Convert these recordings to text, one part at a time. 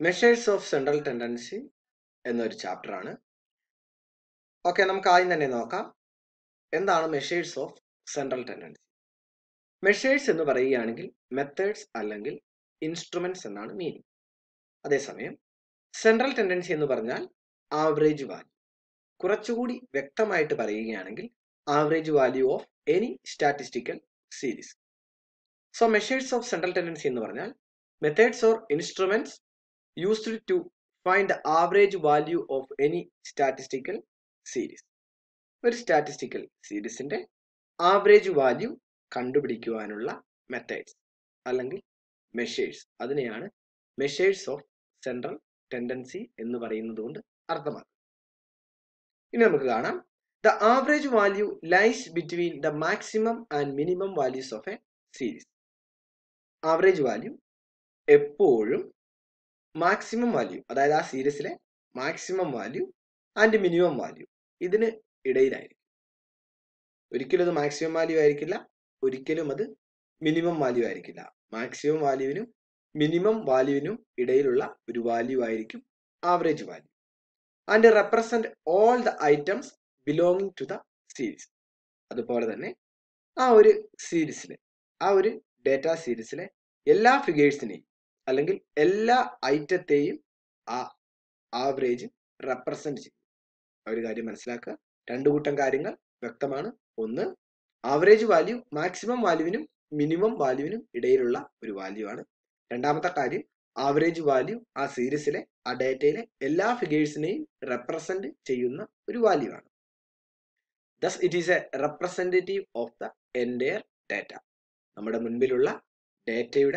Measures of central tendency എന്നൊരു chapter ആണ് okay നമുക്ക് ആദ്യം തന്നെ നോക്കാം എന്താണ് measures of central tendency measures എന്ന് പറയുകയാണെങ്കിൽ മെത്തേഡ്സ് അല്ലെങ്കിൽ ഇൻസ്ട്രുമെന്റ്സ് എന്നാണ് മീനിങ് അതേസമയം സെൻട്രൽ ടെൻഡൻസി എന്ന് പറഞ്ഞാൽ ആവറേജ് വാല്യൂ കുറച്ചുകൂടി വ്യക്തമായിട്ട് പറയുകയാണെങ്കിൽ average value of any statistical series so measures of central tendency എന്ന് പറഞ്ഞാൽ methods or instruments used to find the average value of any statistical series ഒരു സ്റ്റാറ്റിസ്റ്റിക്കൽ സീരീസിന്റെ ആവറേജ് വാല്യൂ കണ്ടുപിടിക്കുവാനുള്ള മെത്തേഡ്സ് അല്ലെങ്കിൽ മെഷേഴ്സ് അതിനെയാണ് മെഷേഴ്സ് ഓഫ് സെൻട്രൽ ടെൻഡൻസി എന്ന് പറയുന്നത് കൊണ്ട് അർത്ഥമാക്കുന്നത് ഇനി നമുക്ക് കാണാം the average value lies between the maximum and minimum values of a series average value എപ്പോഴും മാക്സിമം വാല്യൂ അതായത് ആ സീരീസിലെ maximum value and minimum value ഇതിന് ഇടയിലായിരിക്കും ഒരിക്കലും അത് മാക്സിമം വാല്യൂ ആയിരിക്കില്ല ഒരിക്കലും അത് മിനിമം വാല്യൂ ആയിരിക്കില്ല മാക്സിമം വാല്യൂവിനും മിനിമം വാല്യൂവിനും ഇടയിലുള്ള ഒരു വാല്യൂ ആയിരിക്കും average value and represent all the items belonging to the series അതുപോലെ തന്നെ ആ ഒരു സീരീസിലെ ആ ഒരു ഡേറ്റ സീരീസിലെ എല്ലാ ഫിഗേഴ്സിനെയും അല്ലെങ്കിൽ എല്ലാ ഐറ്റത്തെയും ആ ആവറേജ് റെപ്രസെന്റ് ചെയ്യും ആ ഒരു കാര്യം മനസ്സിലാക്കുക രണ്ടു കൂട്ടം കാര്യങ്ങൾ വ്യക്തമാണ് ഒന്ന് ആവറേജ് വാല്യൂ മാക്സിമം വാല്യൂവിനും മിനിമം വാല്യൂവിനും ഇടയിലുള്ള ഒരു വാല്യൂ ആണ് രണ്ടാമത്തെ കാര്യം ആവറേജ് വാല്യൂ ആ സീരീസിലെ ആ ഡേറ്റയിലെ എല്ലാ ഫിഗേഴ്സിനെയും റെപ്രസെന്റ് ചെയ്യുന്ന ഒരു വാല്യൂ ആണ് thus it is a representative of the entire data നമ്മുടെ മുൻപിലുള്ള ഡേറ്റയുടെ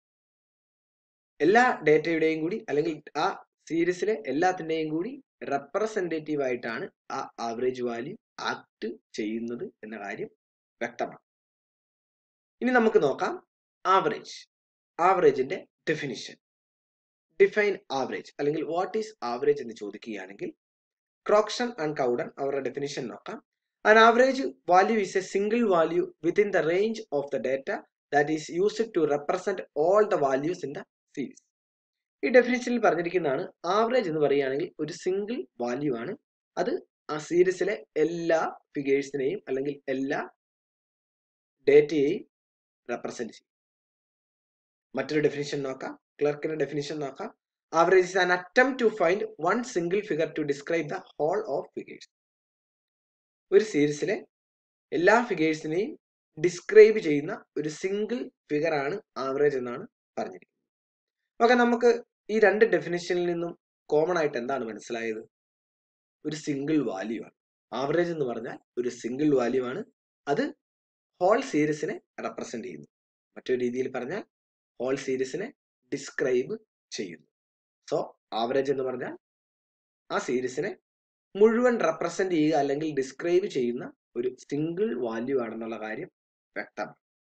എല്ലാ ഡേറ്റയുടെയും കൂടി അല്ലെങ്കിൽ ആ സീരീസിലെ എല്ലാത്തിൻ്റെയും കൂടി റെപ്രസെൻറ്റേറ്റീവ് ആയിട്ടാണ് ആ ആവറേജ് വാല്യൂ ആക്ട് ചെയ്യുന്നത് എന്ന കാര്യം വ്യക്തമാണ് ഇനി നമുക്ക് നോക്കാം ആവറേജ് ആവറേജിന്റെ ഡെഫിനിഷൻ ഡിഫൈൻ ആവറേജ് അല്ലെങ്കിൽ വാട്ട് ഈസ് ആവറേജ് എന്ന് ചോദിക്കുകയാണെങ്കിൽ ക്രോക്ഷൻ ആൻഡ് കൗഡൻ അവരുടെ ഡെഫിനിഷൻ നോക്കാം An average value is a single value within the range of the data that is used to represent all the values in the series. ഈ ഡെഫിനിഷനിൽ പറഞ്ഞിരിക്കുന്നതാണ് average എന്ന് പറയുകയാണെങ്കിൽ ഒരു single value ആണ് അത് ആ സീരീസിലെ എല്ലാ ഫിഗേഴ്സിനെയും അല്ലെങ്കിൽ എല്ലാ ഡേറ്റയെയും റെപ്രസെന്റ് ചെയ്യും മറ്റൊരു ഡെഫിനിഷൻ നോക്കാം ക്ലർക്കിന്റെ ഡെഫിനിഷൻ നോക്കാം average is an attempt to find one single figure to describe the whole of figures ഒരു സീരീസിലെ എല്ലാ ഫിഗേഴ്സിനെയും ഡിസ്ക്രൈബ് ചെയ്യുന്ന ഒരു സിംഗിൾ ഫിഗർ ആണ് ആവറേജ് എന്നാണ് പറഞ്ഞിരിക്കുന്നത് ഓക്കെ നമുക്ക് ഈ രണ്ട് ഡെഫിനിഷനിൽ നിന്നും കോമൺ ആയിട്ട് എന്താണ് മനസ്സിലായത് ഒരു സിംഗിൾ വാല്യൂ ആണ് ആവറേജ് എന്ന് പറഞ്ഞാൽ ഒരു സിംഗിൾ വാല്യൂ ആണ് അത് ഹോൾ സീരീസിനെ റെപ്രസെന്റ് ചെയ്യുന്നു മറ്റൊരു രീതിയിൽ പറഞ്ഞാൽ ഹോൾ സീരീസിനെ ഡിസ്ക്രൈബ് ചെയ്യുന്നു സോ ആവറേജ് എന്ന് പറഞ്ഞാൽ ആ സീരീസിനെ മുഴുവൻ റെപ്രസെന്റ് ചെയ്യുക അല്ലെങ്കിൽ ഡിസ്ക്രൈബ് ചെയ്യുന്ന ഒരു സിംഗിൾ വാല്യൂ ആണെന്നുള്ള കാര്യം വ്യക്തമാണ്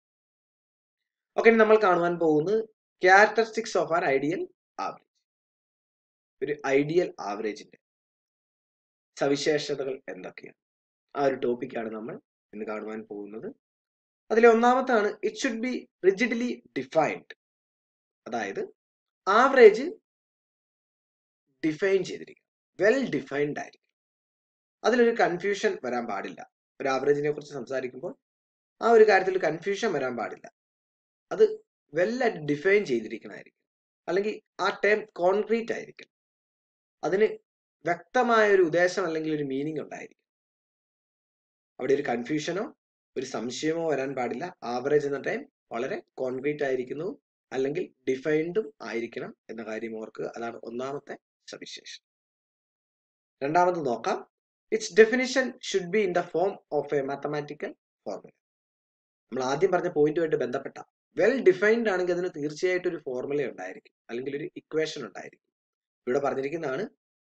ഓക്കെ നമ്മൾ കാണുവാൻ പോകുന്നത് characteristics of our ideal average ഒരു ഐഡിയൽ ആവറേജിന്റെ സവിശേഷതകൾ എന്തൊക്കെയാണ് ആ ഒരു ടോപ്പിക്കാണ് നമ്മൾ ഇന്ന് കാണുവാൻ പോകുന്നത് അതിലെ ഒന്നാമത്താണ് it should be rigidly defined അതായത് ആവറേജ് ഡിഫൈൻ ചെയ്തിരിക്കും വെൽ ഡിഫൈൻഡ് ആയിരിക്കും അതിലൊരു കൺഫ്യൂഷൻ വരാൻ പാടില്ല ഒരു ആവറേജിനെ കുറിച്ച് സംസാരിക്കുമ്പോൾ ആ ഒരു കാര്യത്തിൽ കൺഫ്യൂഷൻ വരാൻ പാടില്ല അത് വെല്ലായിട്ട് ഡിഫൈൻ ചെയ്തിരിക്കണമായിരിക്കും അല്ലെങ്കിൽ ആ ടേം കോൺക്രീറ്റ് ആയിരിക്കും അതിന് വ്യക്തമായ ഒരു ഉദ്ദേശം അല്ലെങ്കിൽ ഒരു മീനിങ് ഉണ്ടായിരിക്കും അവിടെ ഒരു കൺഫ്യൂഷനോ ഒരു സംശയമോ വരാൻ പാടില്ല ആവറേജ് എന്ന ടൈം വളരെ കോൺക്രീറ്റ് ആയിരിക്കുന്നു അല്ലെങ്കിൽ ഡിഫൈൻഡും ആയിരിക്കണം എന്ന കാര്യം ഓർക്കുക അതാണ് ഒന്നാമത്തെ സവിശേഷം രണ്ടാമത് നോക്കാം its definition should be in the form of a mathematical formula നമ്മൾ ആദ്യം പറഞ്ഞ പോയിന്റുമായിട്ട് ബന്ധപ്പെട്ട വെൽ ഡിഫൈൻഡ് ആണെങ്കിൽ അതിന് തീർച്ചയായിട്ടും ഒരു ഫോർമുല ഉണ്ടായിരിക്കും അല്ലെങ്കിൽ ഒരു ഇക്വേഷൻ ഉണ്ടായിരിക്കും ഇവിടെ പറഞ്ഞിരിക്കുന്നതാണ്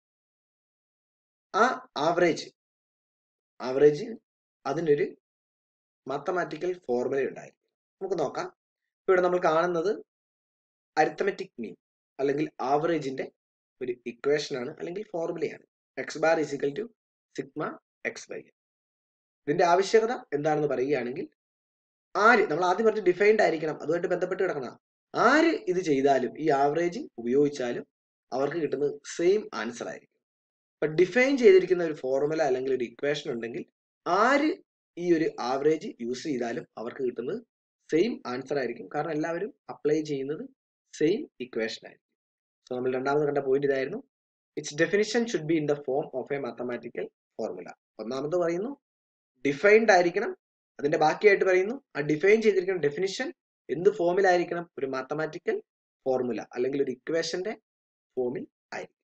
ആ ആവറേജ് ആവറേജ് അതിനൊരു മാത്തമാറ്റിക്കൽ ഫോർമുല ഉണ്ടായിരിക്കും നമുക്ക് നോക്കാം ഇവിടെ നമ്മൾ കാണുന്നത് അരിത്തമെറ്റിക് മീൻ അല്ലെങ്കിൽ ആവറേജിന്റെ ഒരു ഇക്വേഷൻ ആണ് അല്ലെങ്കിൽ ഫോർമുലയാണ് X bar is equal to sigma X Y ഇതിന്റെ ആവശ്യകത എന്താണെന്ന് പറയുകയാണെങ്കിൽ ആര് നമ്മൾ ആദ്യം പറഞ്ഞ് ഡിഫൈൻഡ് ആയിരിക്കണം അതുമായിട്ട് ബന്ധപ്പെട്ട് കിടക്കണം ആര് ഇത് ചെയ്താലും ഈ ആവറേജ് ഉപയോഗിച്ചാലും അവർക്ക് കിട്ടുന്നത് സെയിം ആൻസർ ആയിരിക്കും ഇപ്പൊ ഡിഫൈൻ ചെയ്തിരിക്കുന്ന ഒരു ഫോർമുല അല്ലെങ്കിൽ ഒരു ഇക്വേഷൻ ഉണ്ടെങ്കിൽ ആര് ഈ ഒരു ആവറേജ് യൂസ് ചെയ്താലും അവർക്ക് കിട്ടുന്നത് സെയിം ആൻസർ ആയിരിക്കും കാരണം എല്ലാവരും അപ്ലൈ ചെയ്യുന്നത് സെയിം ഇക്വേഷൻ ആയിരിക്കും സോ നമ്മൾ രണ്ടാമത് കണ്ട പോയിന്റ് ഇതായിരുന്നു its definition should be in the form of a mathematical formula ഒന്നാമത് പറയുന്നു ഡിഫൈൻഡ് ആയിരിക്കണം അതിന്റെ ബാക്കിയായിട്ട് പറയുന്നു ആ ഡിഫൈൻ ചെയ്തിരിക്കുന്ന ഡെഫിനിഷൻ എന്ത് ഫോമിലായിരിക്കണം ഒരു മാത്തമാറ്റിക്കൽ ഫോർമുല അല്ലെങ്കിൽ ഒരു ഇക്വേഷന്റെ ഫോമിൽ ആയിരിക്കും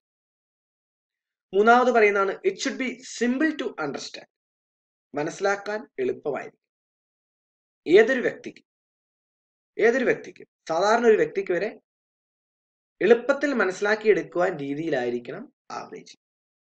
മൂന്നാമത് പറയുന്നതാണ് it should be simple to understand മനസ്സിലാക്കാൻ എളുപ്പമായിരിക്കും ഏതൊരു വ്യക്തിക്ക് ഏതൊരു വ്യക്തിക്കും സാധാരണ ഒരു വ്യക്തിക്ക് വരെ എളുപ്പത്തിൽ മനസ്സിലാക്കിയെടുക്കുവാൻ രീതിയിലായിരിക്കണം ആവറേജ്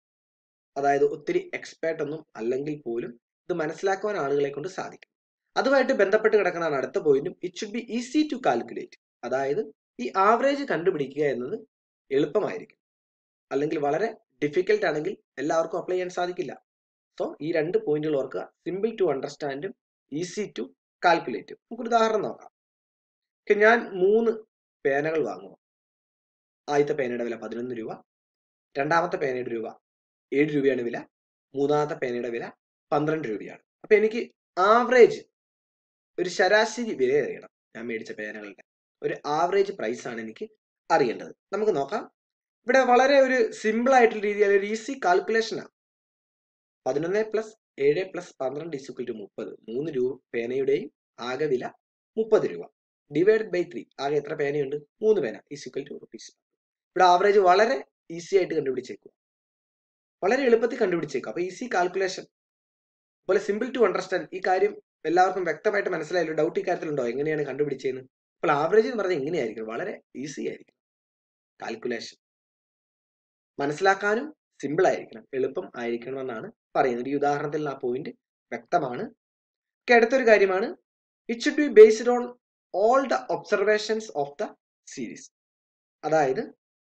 അതായത് ഒത്തിരി എക്സ്പേർട്ട് ഒന്നും അല്ലെങ്കിൽ പോലും ഇത് മനസ്സിലാക്കുവാൻ ആളുകളെ കൊണ്ട് സാധിക്കും അതുമായിട്ട് ബന്ധപ്പെട്ട് കിടക്കുന്നതാണ് അടുത്ത പോയിന്റും it should be easy to calculate അതായത് ഈ ആവറേജ് കണ്ടുപിടിക്കുക എന്നത് എളുപ്പമായിരിക്കും അല്ലെങ്കിൽ വളരെ ഡിഫിക്കൽട്ട് ആണെങ്കിൽ എല്ലാവർക്കും അപ്ലൈ ചെയ്യാൻ സാധിക്കില്ല സോ ഈ രണ്ട് പോയിന്റുകൾ ഓർക്കുക സിമ്പിൾ ടു അണ്ടർസ്റ്റാൻഡും ഈസി ടു കാൽക്കുലേറ്റും നമുക്കൊരു ഉദാഹരണം നോക്കാം Okay, ഞാൻ മൂന്ന് പേനകൾ വാങ്ങുക ആദ്യത്തെ പേനയുടെ വില പതിനൊന്ന് രൂപ രണ്ടാമത്തെ പേനയുടെ രൂപ ഏഴ് രൂപയാണ് വില മൂന്നാമത്തെ പേനയുടെ വില പന്ത്രണ്ട് രൂപയാണ് അപ്പൊ എനിക്ക് ആവറേജ് ഒരു ശരാശരി വില അറിയണം ഞാൻ മേടിച്ച പേനകളുടെ ഒരു ആവറേജ് പ്രൈസ് ആണ് എനിക്ക് അറിയേണ്ടത് നമുക്ക് നോക്കാം ഇവിടെ വളരെ ഒരു സിമ്പിൾ ആയിട്ടുള്ള രീതിയിൽ ഒരു ഈസി കാൽക്കുലേഷൻ ആണ് പതിനൊന്ന് പ്ലസ് ഏഴ് പ്ലസ് പന്ത്രണ്ട് ഇസുക്കൽ ടു മുപ്പത് മൂന്ന് രൂപ പേനയുടെയും ആകെ വില മുപ്പത് രൂപ ഡിവൈഡഡ് ബൈ ത്രീ ആകെ എത്ര പേനയുണ്ട് മൂന്ന് പേന ഇസുക്കൽ ടു റുപ്പീസ് ഇവിടെ ആവറേജ് വളരെ ഈസി ആയിട്ട് കണ്ടുപിടിച്ചേക്കുക വളരെ എളുപ്പത്തിൽ കണ്ടുപിടിച്ചേക്കുക അപ്പൊ ഈസി കാൽക്കുലേഷൻ അതുപോലെ സിമ്പിൾ ടു അണ്ടർസ്റ്റാൻഡ് ഈ കാര്യം എല്ലാവർക്കും വ്യക്തമായിട്ട് മനസ്സിലായല്ലോ ഡൗട്ട് ഈ കാര്യത്തിലുണ്ടോ എങ്ങനെയാണ് കണ്ടുപിടിച്ചതെന്ന് അപ്പോൾ ആവറേജ് എന്ന് പറഞ്ഞാൽ എങ്ങനെയായിരിക്കും വളരെ ഈസി ആയിരിക്കും കാൽക്കുലേഷൻ മനസ്സിലാക്കാനും സിമ്പിൾ ആയിരിക്കണം എളുപ്പം ആയിരിക്കണം എന്നാണ് പറയുന്നത് ഈ ഉദാഹരണത്തിൽ ആ പോയിന്റ് വ്യക്തമാണ് ഒക്കെ അടുത്തൊരു കാര്യമാണ് it should be based on all the observations of the series അതായത്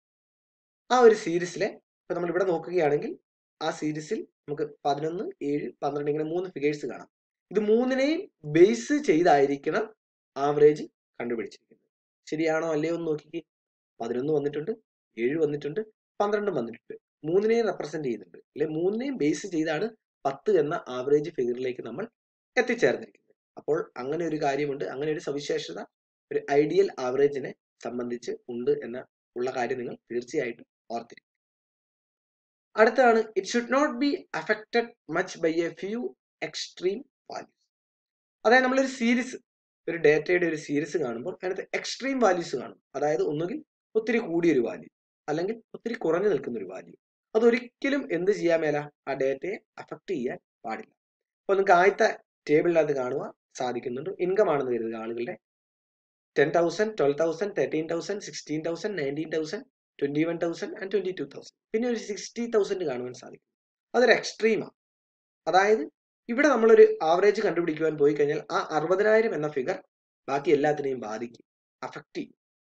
ആ ഒരു സീരീസിലെ ഇപ്പൊ നമ്മൾ ഇവിടെ നോക്കുകയാണെങ്കിൽ ആ സീരീസിൽ നമുക്ക് പതിനൊന്ന് ഏഴ് പന്ത്രണ്ട് ഇങ്ങനെ മൂന്ന് ഫിഗേഴ്സ് കാണാം ഇത് മൂന്നിനെയും ബേസ് ചെയ്തായിരിക്കണം ആവറേജ് കണ്ടുപിടിച്ചിരിക്കുന്നത് ശരിയാണോ അല്ലയോ എന്ന് നോക്കിക്കേ പതിനൊന്ന് വന്നിട്ടുണ്ട് ഏഴ് വന്നിട്ടുണ്ട് പന്ത്രണ്ടും വന്നിട്ടുണ്ട് മൂന്നിനെയും റെപ്രസെന്റ് ചെയ്യുന്നുണ്ട് അല്ലെ മൂന്നിനെയും ബേസ് ചെയ്താണ് പത്ത് എന്ന ആവറേജ് ഫിഗറിലേക്ക് നമ്മൾ എത്തിച്ചേർന്നിരിക്കുന്നത് അപ്പോൾ അങ്ങനെ ഒരു കാര്യമുണ്ട് അങ്ങനെ ഒരു സവിശേഷത ഒരു ഐഡിയൽ ആവറേജിനെ സംബന്ധിച്ച് ഉണ്ട് എന്ന ഉള്ള കാര്യം നിങ്ങൾ തീർച്ചയായിട്ടും ഓർത്തിരിക്കും അടുത്താണ് it should not be affected much by a few extreme values അതായത് നമ്മളൊരു സീരീസ് ഒരു ഡേറ്റയുടെ ഒരു സീരീസ് കാണുമ്പോൾ അതിനകത്ത് എക്സ്ട്രീം വാല്യൂസ് കാണും അതായത് ഒന്നുകിൽ ഒത്തിരി കൂടിയൊരു വാല്യൂ അല്ലെങ്കിൽ ഒത്തിരി കുറഞ്ഞു നിൽക്കുന്ന ഒരു വാല്യൂ അതൊരിക്കലും എന്ത് ചെയ്യാൻ മേല ആ ഡേറ്റയെ അഫക്റ്റ് ചെയ്യാൻ പാടില്ല അപ്പോൾ നിങ്ങൾക്ക് ആദ്യത്തെ ടേബിളിനകത്ത് കാണുക സാധിക്കുന്നുണ്ട് ഇൻകം ആണെന്ന് കരുതുക ആളുകളുടെ ten thousand twelve thousand thirteen thousand sixteen thousand nineteen thousand twenty one thousand and twenty two thousand പിന്നെ ഒരു സിക്സ്റ്റി തൗസൻഡ് കാണുവാൻ സാധിക്കും അതൊരു എക്സ്ട്രീമാണ് അതായത് ഇവിടെ നമ്മളൊരു ആവറേജ് കണ്ടുപിടിക്കുവാൻ പോയി കഴിഞ്ഞാൽ ആ അറുപതിനായിരം എന്ന ഫിഗർ ബാക്കി എല്ലാത്തിനെയും ബാധിക്കും അഫക്റ്റ് ചെയ്യും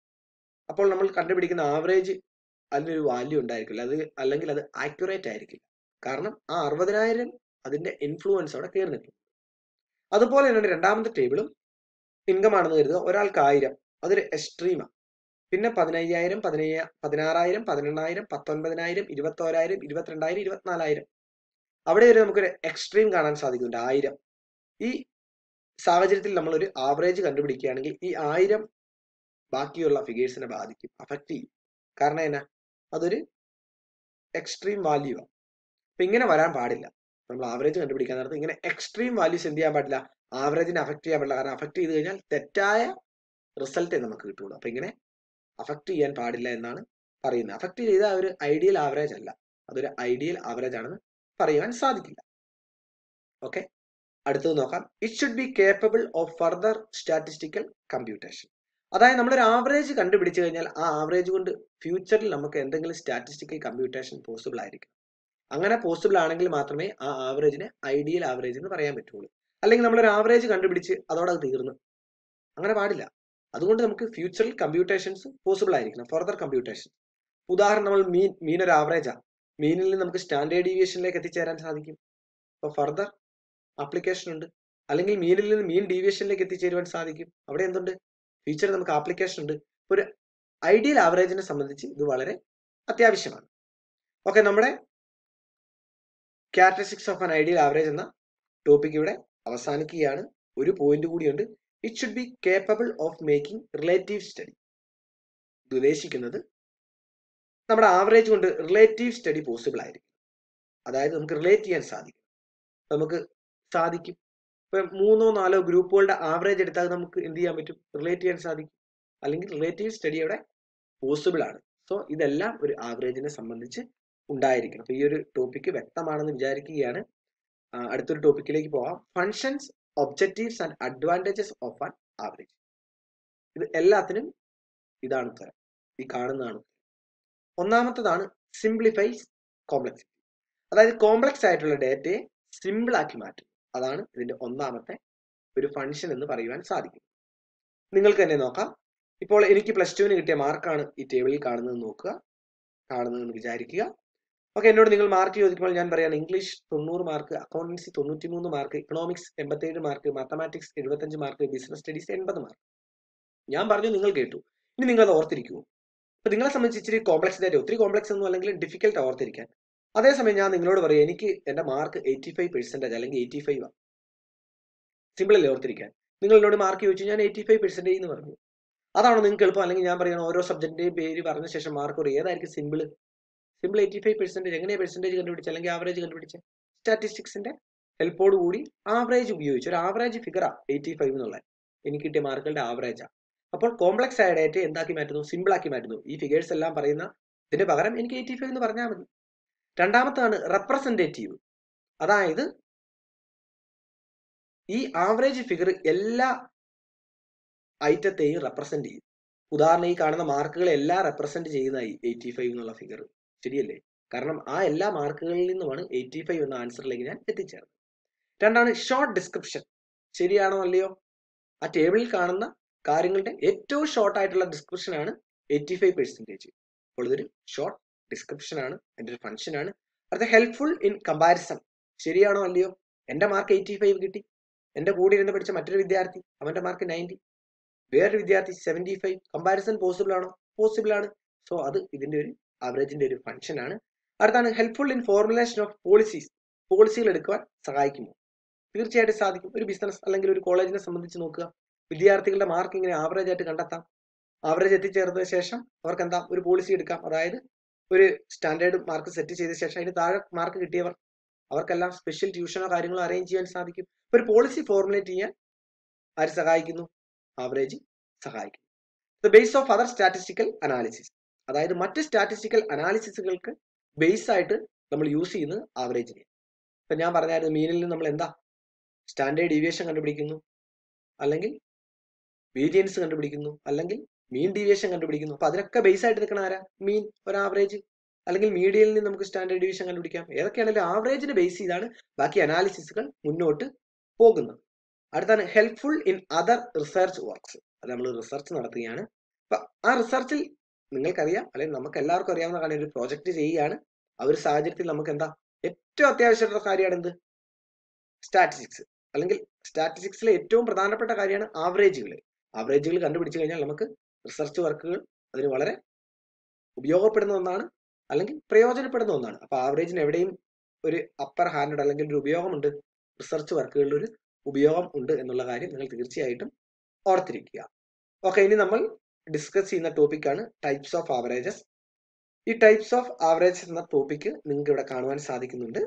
അപ്പോൾ നമ്മൾ കണ്ടുപിടിക്കുന്ന ആവറേജ് അതിനൊരു വാല്യൂ ഉണ്ടായിരിക്കില്ല അത് അല്ലെങ്കിൽ അത് ആക്യുറേറ്റ് ആയിരിക്കില്ല കാരണം ആ അറുപതിനായിരം അതിന്റെ ഇൻഫ്ലുവൻസ് അവിടെ കയറി നിൽക്കും അതുപോലെ തന്നെയാണ് രണ്ടാമത്തെ ടേബിളും ഇൻകം ആണെന്ന് കരുതുക ഒരാൾക്ക് ആയിരം അതൊരു എക്സ്ട്രീമാണ് പിന്നെ പതിനയ്യായിരം പതിനയ്യ പതിനാറായിരം പതിനെണ്ണായിരം പത്തൊൻപതിനായിരം ഇരുപത്തോരായിരം ഇരുപത്തിരണ്ടായിരം ഇരുപത്തിനാലായിരം അവിടെ ഒരു നമുക്കൊരു എക്സ്ട്രീം കാണാൻ സാധിക്കുന്നുണ്ട് ആയിരം ഈ സാഹചര്യത്തിൽ നമ്മൾ ഒരു ആവറേജ് കണ്ടുപിടിക്കുകയാണെങ്കിൽ ഈ ആയിരം ബാക്കിയുള്ള ഫിഗേഴ്സിനെ ബാധിക്കും അഫക്റ്റ് ചെയ്യും കാരണം എന്നാ അതൊരു എക്സ്ട്രീം വാല്യൂ ആണ് അപ്പൊ ഇങ്ങനെ വരാൻ പാടില്ല നമ്മൾ ആവറേജ് കണ്ടുപിടിക്കാൻ നേരത്ത് ഇങ്ങനെ എക്സ്ട്രീം വാല്യൂസ് എന്ത് ചെയ്യാൻ പാടില്ല ആവറേജിനെ അഫക്ട് ചെയ്യാൻ പാടില്ല കാരണം അഫക്ട് ചെയ്ത് കഴിഞ്ഞാൽ തെറ്റായ റിസൾട്ടേ നമുക്ക് കിട്ടുള്ളൂ അപ്പൊ ഇങ്ങനെ അഫക്ട് ചെയ്യാൻ പാടില്ല എന്നാണ് പറയുന്നത് അഫക്ട് ചെയ്ത ഒരു ഐഡിയൽ ആവറേജ് അല്ല അതൊരു ഐഡിയൽ ആവറേജ് ആണെന്ന് പറയുവാൻ സാധിക്കില്ല ഓക്കെ അടുത്തത് നോക്കാം it should be capable of further statistical computation അതായത് നമ്മളൊരു ആവറേജ് കണ്ടുപിടിച്ചു കഴിഞ്ഞാൽ ആ ആവറേജ് കൊണ്ട് ഫ്യൂച്ചറിൽ നമുക്ക് എന്തെങ്കിലും സ്റ്റാറ്റിസ്റ്റിക്കൽ കമ്പ്യൂട്ടേഷൻ പോസിബിൾ ആയിരിക്കും അങ്ങനെ പോസിബിൾ ആണെങ്കിൽ മാത്രമേ ആ ആവറേജിനെ ഐഡിയൽ ആവറേജ് എന്ന് പറയാൻ പറ്റുള്ളൂ അല്ലെങ്കിൽ നമ്മളൊരു ആവറേജ് കണ്ടുപിടിച്ച് അതോടെ അത് തീർന്നു അങ്ങനെ പാടില്ല അതുകൊണ്ട് നമുക്ക് ഫ്യൂച്ചറിൽ കമ്പ്യൂട്ടേഷൻസ് പോസിബിൾ ആയിരിക്കണം ഫർദർ കമ്പ്യൂട്ടേഷൻ ഉദാഹരണം നമ്മൾ മീൻ മീൻ ഒരു ആവറേജാ മീനിൽ നിന്ന് നമുക്ക് സ്റ്റാൻഡേർഡ് ഡീവിയേഷനിലേക്ക് എത്തിച്ചേരാൻ സാധിക്കും അപ്പോൾ ഫർദർ ആപ്ലിക്കേഷൻ ഉണ്ട് അല്ലെങ്കിൽ മീനിൽ നിന്ന് മീൻ ഡീവിയേഷനിലേക്ക് എത്തിച്ചേരുവാൻ സാധിക്കും അവിടെ എന്തുണ്ട് ഫ്യൂച്ചറിൽ നമുക്ക് ആപ്ലിക്കേഷൻ ഉണ്ട് ഒരു ഐഡിയൽ ആവറേജിനെ സംബന്ധിച്ച് ഇത് വളരെ അത്യാവശ്യമാണ് ഓക്കെ നമ്മുടെ characteristics of an ideal average എന്ന ടോപ്പിക് ഇവിടെ അവസാനിക്കുകയാണ് ഒരു പോയിന്റ് കൂടിയുണ്ട് it should be capable of making relative study ഇത് ഉദ്ദേശിക്കുന്നത് നമ്മുടെ ആവറേജ് കൊണ്ട് റിലേറ്റീവ് സ്റ്റഡി പോസിബിൾ ആയിരിക്കും അതായത് നമുക്ക് റിലേറ്റ് ചെയ്യാൻ സാധിക്കും നമുക്ക് സാധിക്കും ഇപ്പൊ മൂന്നോ നാലോ ഗ്രൂപ്പുകളുടെ ആവറേജ് എടുത്താൽ നമുക്ക് എന്ത് ചെയ്യാൻ പറ്റും റിലേറ്റ് ചെയ്യാൻ സാധിക്കും അല്ലെങ്കിൽ റിലേറ്റീവ് സ്റ്റഡി അവിടെ പോസിബിൾ ആണ് സോ ഇതെല്ലാം ഒരു ആവറേജിനെ സംബന്ധിച്ച് ഉണ്ടായിരിക്കണം അപ്പൊ ഈ ഒരു ടോപ്പിക്ക് വ്യക്തമാണെന്ന് വിചാരിക്കുകയാണ് ആ, അടുത്തൊരു ടോപ്പിക്കിലേക്ക് പോവാം functions objectives and advantages of an average ഇത് എല്ലാത്തിനും ഇതാണ് ഉത്തരം ഈ കാണുന്നതാണ് ഉത്തരം. ഒന്നാമത്തതാണ് സിംപ്ലിഫൈസ് കോംപ്ലക്സിറ്റി അതായത് കോംപ്ലക്സ് ആയിട്ടുള്ള ഡേറ്റയെ സിമ്പിൾ ആക്കി മാറ്റും അതാണ് ഇതിന്റെ ഒന്നാമത്തെ ഒരു ഫംഗ്ഷൻ എന്ന് പറയുവാൻ സാധിക്കും നിങ്ങൾക്ക് തന്നെ നോക്കാം ഇപ്പോൾ എനിക്ക് പ്ലസ് ടുവിന് കിട്ടിയ മാർക്കാണ് ഈ ടേബിളിൽ കാണുന്നത് നോക്കുക കാണുന്നതെന്ന് വിചാരിക്കുക ഓക്കെ എന്നോട് നിങ്ങൾ മാർക്ക് ചോദിക്കുമ്പോൾ ഞാൻ പറയാണ് ഇംഗ്ലീഷ് തൊണ്ണൂറ് മാർക്ക് അക്കൗണ്ടൻസി തൊണ്ണൂറ്റി മൂന്ന് മാർക്ക് ഇക്കണോമിക്സ് എൺപത്തേഴ് മാർക്ക് മാത്തമാറ്റിക്സ് എഴുപത്തഞ്ച് മാർക്ക് ബിസിനസ് സ്റ്റഡീസ് എൺപത് മാർക്ക് ഞാൻ പറഞ്ഞു നിങ്ങൾ കേട്ടു ഇനി നിങ്ങൾ അത് ഓർത്തിരിക്കുമോ അപ്പൊ നിങ്ങളെ സംബന്ധിച്ച് ഇച്ചിരി കോംപ്ലക്സ് ഡേറ്റ ഒത്തിരി കോംപ്ലക്സ് ഒന്നും അല്ലെങ്കിൽ ഡിഫിക്കൽട്ട് ഓർത്തിരിക്കാൻ അതേസമയം ഞാൻ നിങ്ങളോട് പറയും എനിക്ക് എന്റെ മാർക്ക് എയ്റ്റി ഫൈവ് പെർസെന്റേജ് അല്ലെങ്കിൽ എയ്റ്റി ഫൈവ് ആണ് സിമ്പിൾ അല്ലേ ഓർത്തിരിക്കാൻ നിങ്ങൾ എന്നോട് മാർക്ക് ചോദിച്ചു ഞാൻ എയ്റ്റി ഫൈവ് പെർസെന്റേജ് എന്ന് പറഞ്ഞു അതാണോ നിങ്ങൾക്ക് എളുപ്പം അല്ലെങ്കിൽ ഞാൻ പറയുന്ന ഓരോ സബ്ജക്റ്റിന്റെയും പേര് പറഞ്ഞ ശേഷം മാർക്ക് പറയും ഏതായിരിക്കും simple simple eighty five percentage എങ്ങനെയാണ് പെർസെന്റേജ് കണ്ടുപിടിച്ചത് അല്ലെങ്കിൽ ആവറേജ് കണ്ടുപിടിച്ചത് സ്റ്റാറ്റിസ്റ്റിക്സിന്റെ ഹെൽപ്പോട് കൂടി ആവറേജ് ഉപയോഗിച്ച് ഒരു ആവറേജ് ഫിഗറാ എയ്റ്റി ഫൈവ് എന്നുള്ളത് എനിക്ക് കിട്ടിയ മാർക്കുകളുടെ ആവറേജാ അപ്പോൾ കോംപ്ലക്സ് ആയ ഡേറ്റ എന്താക്കി മാറ്റുന്നു സിമ്പിൾ ആക്കി മാറ്റുന്നു ഈ ഫിഗേഴ്സ് എല്ലാം പറയുന്ന ഇതിന് പകരം എനിക്ക് എയ്റ്റി ഫൈവ് എന്ന് പറഞ്ഞാൽ മതി രണ്ടാമത്താണ് റെപ്രസെന്റേറ്റീവ് അതായത് ഈ ആവറേജ് ഫിഗർ എല്ലാ ഐറ്റത്തെയും റെപ്രസെന്റ് ചെയ്യും ഉദാഹരണം ഈ കാണുന്ന മാർക്കുകളെ എല്ലാം റെപ്രസെന്റ് ചെയ്യുന്ന എയ്റ്റി ഫൈവ് എന്നുള്ള ഫിഗർ ശരിയല്ലേ കാരണം ആ എല്ലാ മാർക്കുകളിൽ നിന്നുമാണ് എയ്റ്റി ഫൈവ് എന്ന ആൻസറിലേക്ക് ഞാൻ എത്തിച്ചേർന്നത് രണ്ടാണ് ഷോർട്ട് ഡിസ്ക്രിപ്ഷൻ ശരിയാണോ അല്ലയോ ആ ടേബിളിൽ കാണുന്ന കാര്യങ്ങളുടെ ഏറ്റവും ഷോർട്ട് ആയിട്ടുള്ള ഡിസ്ക്രിപ്ഷൻ ആണ് എയ്റ്റി ഫൈവ് പെർസെൻറ്റേജ് അപ്പോൾ ഇതൊരു ഷോർട്ട് ഡിസ്ക്രിപ്ഷൻ ആണ് എൻ്റെ ഒരു ഫംഗ്ഷൻ ആണ് അടുത്ത ഹെൽപ്ഫുൾ ഇൻ കമ്പാരിസൺ ശരിയാണോ അല്ലയോ എൻ്റെ മാർക്ക് എയ്റ്റി ഫൈവ് കിട്ടി എൻ്റെ കൂടെ ഇരുന്ന് പഠിച്ച മറ്റൊരു വിദ്യാർത്ഥി അവൻ്റെ മാർക്ക് നയൻറ്റി വേറൊരു വിദ്യാർത്ഥി സെവൻറ്റി ഫൈവ് കമ്പാരിസൺ പോസിബിൾ ആണോ പോസിബിൾ ആണ് സോ അത് ഇതിന്റെ ഒരു ആവറേജിന്റെ ഒരു ഫംഗ്ഷൻ ആണ് അടുത്താണ് helpful in formulation of policies പോളിസികൾ എടുക്കുവാൻ സഹായിക്കുമോ തീർച്ചയായിട്ടും സാധിക്കും ഒരു ബിസിനസ് അല്ലെങ്കിൽ ഒരു കോളേജിനെ സംബന്ധിച്ച് നോക്കുക വിദ്യാർത്ഥികളുടെ മാർക്ക് ഇങ്ങനെ ആവറേജ് ആയിട്ട് കണ്ടെത്താം ആവറേജ് എത്തിച്ചേർന്നതിന് ശേഷം അവർക്ക് എന്താ ഒരു പോളിസി എടുക്കാം അതായത് ഒരു സ്റ്റാൻഡേർഡ് മാർക്ക് സെറ്റ് ചെയ്ത ശേഷം അതിന് താഴെ മാർക്ക് കിട്ടിയവർ അവർക്കെല്ലാം സ്പെഷ്യൽ ട്യൂഷനോ കാര്യങ്ങളോ അറേഞ്ച് ചെയ്യാൻ സാധിക്കും ഒരു പോളിസി ഫോർമുലേറ്റ് ചെയ്യാൻ ആര് സഹായിക്കുന്നു ആവറേജ് സഹായിക്കും the base of other statistical analysis അതായത് മറ്റ് സ്റ്റാറ്റിസ്റ്റിക്കൽ അനാലിസിസുകൾക്ക് ബേസ് ആയിട്ട് നമ്മൾ യൂസ് ചെയ്യുന്നത് ആവറേജിനെ ഇപ്പൊ ഞാൻ പറഞ്ഞായിരുന്നു മീനിൽ നിന്ന് നമ്മൾ എന്താ സ്റ്റാൻഡേർഡ് ഡീവിയേഷൻ കണ്ടുപിടിക്കുന്നു അല്ലെങ്കിൽ വേരിയൻസ് കണ്ടുപിടിക്കുന്നു അല്ലെങ്കിൽ മീൻ ഡീവിയേഷൻ കണ്ടുപിടിക്കുന്നു അപ്പൊ അതിനൊക്കെ ബേസ് ആയിട്ട് നിൽക്കണ ആരാ മീൻ ഒരു ആവറേജ് അല്ലെങ്കിൽ മീഡിയയിൽ നിന്ന് നമുക്ക് സ്റ്റാൻഡേർഡ് ഡീവിയേഷൻ കണ്ടുപിടിക്കാം ഏതൊക്കെയാണെങ്കിലും ആവറേജിനെ ബേസ് ചെയ്താണ് ബാക്കി അനാലിസിസുകൾ മുന്നോട്ട് പോകുന്നത് അടുത്താണ് helpful in other research works അത് നമ്മൾ റിസർച്ച് നടത്തുകയാണ് അപ്പൊ ആ റിസർച്ചിൽ നിങ്ങൾക്കറിയാം അല്ലെങ്കിൽ നമുക്ക് എല്ലാവർക്കും അറിയാവുന്ന കാര്യം ഒരു പ്രോജക്റ്റ് ചെയ്യുകയാണ് ആ ഒരു സാഹചര്യത്തിൽ നമുക്ക് എന്താ ഏറ്റവും അത്യാവശ്യമുള്ള കാര്യമാണ് എന്ത് സ്റ്റാറ്റിസ്റ്റിക്സ് അല്ലെങ്കിൽ സ്റ്റാറ്റിസ്റ്റിക്സിലെ ഏറ്റവും പ്രധാനപ്പെട്ട കാര്യമാണ് ആവറേജുകൾ ആവറേജുകൾ കണ്ടുപിടിച്ചു കഴിഞ്ഞാൽ നമുക്ക് റിസർച്ച് വർക്കുകൾ അതിന് വളരെ ഉപയോഗപ്പെടുന്ന ഒന്നാണ് അല്ലെങ്കിൽ പ്രയോജനപ്പെടുന്ന ഒന്നാണ് അപ്പൊ ആവറേജിന് എവിടെയും ഒരു അപ്പർ ഹാൻഡ് അല്ലെങ്കിൽ ഒരു ഉപയോഗമുണ്ട് റിസർച്ച് വർക്കുകളിൽ ഒരു ഉപയോഗം ഉണ്ട് എന്നുള്ള കാര്യം നിങ്ങൾ തീർച്ചയായിട്ടും ഓർത്തിരിക്കുക ഓക്കെ ഇനി നമ്മൾ ഡിസ്കസ് ചെയ്യുന്ന ടോപ്പിക്കാണ് ടൈപ്സ് ഓഫ് ആവറേജസ് ഈ ടൈപ്സ് ഓഫ് ആവറേജസ് എന്ന ടോപ്പിക്ക് നിങ്ങൾക്ക് ഇവിടെ കാണുവാൻ സാധിക്കുന്നുണ്ട്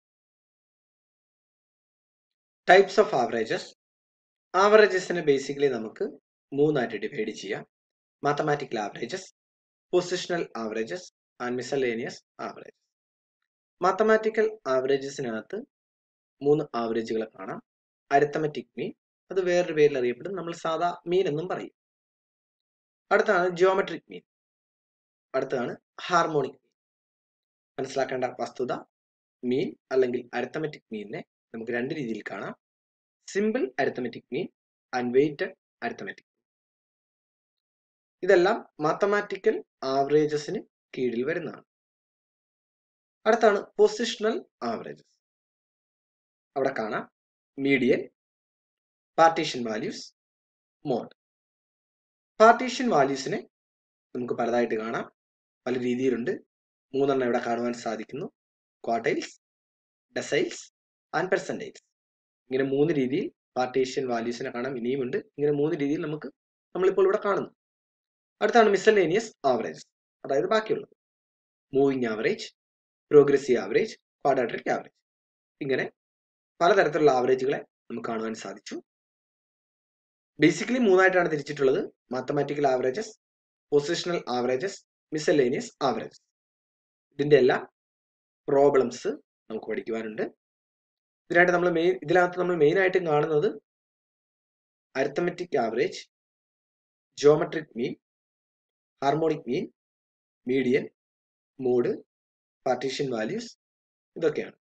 ടൈപ്സ് ഓഫ് ആവറേജസ് ആവറേജസിനെ ബേസിക്കലി നമുക്ക് മൂന്നായിട്ട് ഡിവൈഡ് ചെയ്യാം mathematical averages positional averages and miscellaneous averages mathematical ആവറേജസിനകത്ത് മൂന്ന് ആവറേജുകളെ കാണാം അരിത്തമെറ്റിക് മീൻ അത് വേറൊരു പേരിൽ അറിയപ്പെടും നമ്മൾ സാധാ മീൻ എന്നും പറയും അടുത്താണ് ജിയോമെട്രിക് മീൻ അടുത്താണ് ഹാർമോണിക് മീൻ മനസ്സിലാക്കേണ്ട വസ്തുത മീൻ അല്ലെങ്കിൽ അരിത്തമെറ്റിക് മീനിനെ നമുക്ക് രണ്ട് രീതിയിൽ കാണാം simple arithmetic mean and weighted arithmetic ഇതെല്ലാം മാത്തമാറ്റിക്കൽ ആവറേജസിന് കീഴിൽ വരുന്നതാണ് അടുത്താണ് പൊസിഷണൽ ആവറേജസ് അവിടെ കാണാം median partition values mode partition വാല്യൂസിനെ നമുക്ക് പലതായിട്ട് കാണാം പല രീതിയിലുണ്ട് മൂന്നെണ്ണം ഇവിടെ കാണുവാൻ സാധിക്കുന്നു ക്വാർട്ടൈൽസ് ഡെസൈൽസ് ആൻഡ് പെർസെൻറ്റൈൽസ് ഇങ്ങനെ മൂന്ന് രീതിയിൽ പാർട്ടീഷ്യൻ വാല്യൂസിനെ കാണാം ഇനിയുമുണ്ട് ഇങ്ങനെ മൂന്ന് രീതിയിൽ നമുക്ക് നമ്മളിപ്പോൾ ഇവിടെ കാണുന്നു അടുത്താണ് മിസലേനിയസ് ആവറേജ് അതായത് ബാക്കിയുള്ളത് moving average progressive average quadratic average ഇങ്ങനെ പലതരത്തിലുള്ള ആവറേജുകളെ നമുക്ക് കാണുവാൻ സാധിച്ചു ബേസിക്കലി മൂന്നായിട്ടാണ് തിരിച്ചിട്ടുള്ളത് mathematical averages positional averages miscellaneous averages ഇതിന്റെ എല്ലാം പ്രോബ്ലംസ് നമുക്ക് പഠിക്കുവാനുണ്ട് ഇതിനായിട്ട് നമ്മൾ മെയിൻ ഇതിനകത്ത് നമ്മൾ മെയിൻ ആയിട്ടും കാണുന്നത് arithmetic average geometric mean harmonic mean median mode partition values ഇതൊക്കെയാണ്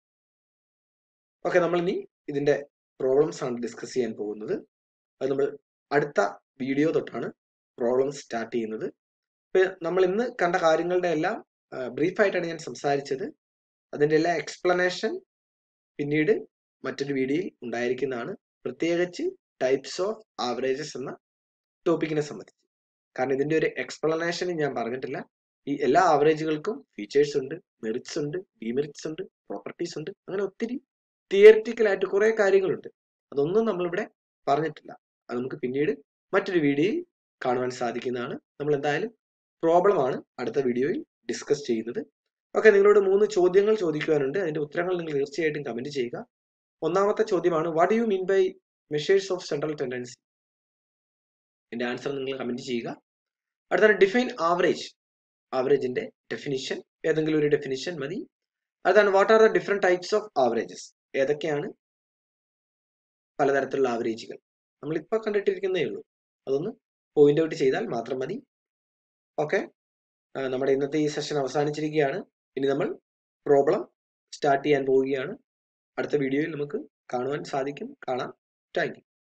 ഓക്കെ നമ്മൾ ഇനി ഇതിന്റെ പ്രോബ്ലംസ് ആണ് ഡിസ്കസ് ചെയ്യാൻ പോകുന്നത് അത് നമ്മൾ അടുത്ത വീഡിയോ തൊട്ടാണ് പ്രോബ്ലംസ് സ്റ്റാർട്ട് ചെയ്യുന്നത് ഇപ്പൊ നമ്മൾ ഇന്ന് കണ്ട കാര്യങ്ങളുടെ എല്ലാം ബ്രീഫായിട്ടാണ് ഞാൻ സംസാരിച്ചത് അതിന്റെ എല്ലാ എക്സ്പ്ലനേഷൻ പിന്നീട് മറ്റൊരു വീഡിയോയിൽ ഉണ്ടായിരിക്കുന്നതാണ് പ്രത്യേകിച്ച് ടൈപ്സ് ഓഫ് ആവറേജസ് എന്ന ടോപ്പിക്കിനെ സംബന്ധിച്ച് കാരണം ഇതിന്റെ ഒരു എക്സ്പ്ലനേഷൻ ഞാൻ പറഞ്ഞിട്ടില്ല ഈ എല്ലാ ആവറേജുകൾക്കും ഫീച്ചേഴ്സ് ഉണ്ട് മെറിറ്റ്സ് ഉണ്ട് ഡിമെറിറ്റ്സ് ഉണ്ട് പ്രോപ്പർട്ടീസ് ഉണ്ട് അങ്ങനെ ഒത്തിരി തിയറിറ്റിക്കൽ ആയിട്ട് കുറെ കാര്യങ്ങളുണ്ട് അതൊന്നും നമ്മളിവിടെ പറഞ്ഞിട്ടില്ല അത് നമുക്ക് പിന്നീട് മറ്റൊരു വീഡിയോയിൽ കാണുവാൻ സാധിക്കുന്നതാണ് നമ്മൾ എന്തായാലും പ്രോബ്ലം ആണ് അടുത്ത വീഡിയോയിൽ ഡിസ്കസ് ചെയ്യുന്നത് ഓക്കെ നിങ്ങളോട് മൂന്ന് ചോദ്യങ്ങൾ ചോദിക്കുവാനുണ്ട് അതിന്റെ ഉത്തരങ്ങൾ നിങ്ങൾ തീർച്ചയായിട്ടും കമന്റ് ചെയ്യുക ഒന്നാമത്തെ ചോദ്യമാണ് what you mean by measures of central tendency എന്റെ ആൻസർ നിങ്ങൾ കമന്റ് ചെയ്യുക അടുത്താണ് ഡിഫൈൻ ആവറേജ് ആവറേജിന്റെ ഡെഫിനിഷൻ ഏതെങ്കിലും ഒരു ഡെഫിനിഷൻ മതി അതാണ് what are the different types of averages ഏതൊക്കെയാണ് പലതരത്തിലുള്ള ആവറേജുകൾ നമ്മൾ ഇപ്പൊ കണ്ടിട്ടിരിക്കുന്നേ ഉള്ളൂ അതൊന്ന് പോയിന്റ് ഔട്ട് ചെയ്താൽ മാത്രം മതി ഓക്കെ നമ്മുടെ ഇന്നത്തെ ഈ സെഷൻ അവസാനിച്ചിരിക്കുകയാണ് ഇനി നമ്മൾ പ്രോബ്ലം സ്റ്റാർട്ട് ചെയ്യാൻ പോവുകയാണ് അടുത്ത വീഡിയോയിൽ നമുക്ക് കാണുവാൻ സാധിക്കും കാണാം താങ്ക്